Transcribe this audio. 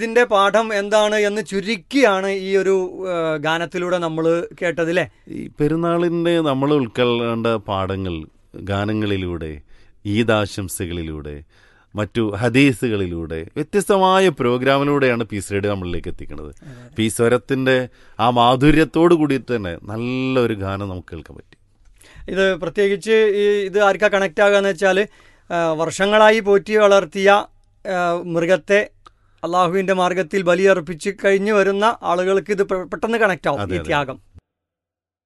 ഇതിന്റെ പാഠം എന്താണ് എന്ന് ചുരുക്കിയാണ് ഈ ഒരു ആ, ഗാനത്തിലൂടെ നമ്മൾ കേട്ടതില്ലേ ഈ പെരുന്നാളിൻ്റെ നമ്മൾ ഉൾക്കൊള്ളേണ്ട പാഠങ്ങൾ ഗാനങ്ങളിലൂടെ ഈദാശംസകളിലൂടെ മറ്റു ഹദീസുകളിലൂടെ വ്യത്യസ്തമായ പ്രോഗ്രാമിലൂടെയാണ് പീസ് റേഡിയോ നമ്മളിലേക്ക് എത്തിക്കുന്നത് അപ്പോൾ ഈ സ്വരത്തിൻ്റെ ആ മാധുര്യത്തോടു കൂടിയിട്ട് തന്നെ നല്ലൊരു ഗാനം നമുക്ക് കേൾക്കാൻ പറ്റി ഇത് പ്രത്യേകിച്ച് ഈ ഇത് ആർക്കാ കണക്റ്റ് ആകുക എന്ന് വെച്ചാൽ വർഷങ്ങളായി പോറ്റി വളർത്തിയ ആ, മൃഗത്തെ അള്ളാഹുവിന്റെ മാർഗത്തിൽ ബലിയർപ്പിച്ച് കഴിഞ്ഞു വരുന്ന ആളുകൾക്ക് ഇത് പെ- പെട്ടെന്ന് കണക്റ്റ് ആവും അതെ, ഈ അതെ. ത്യാഗം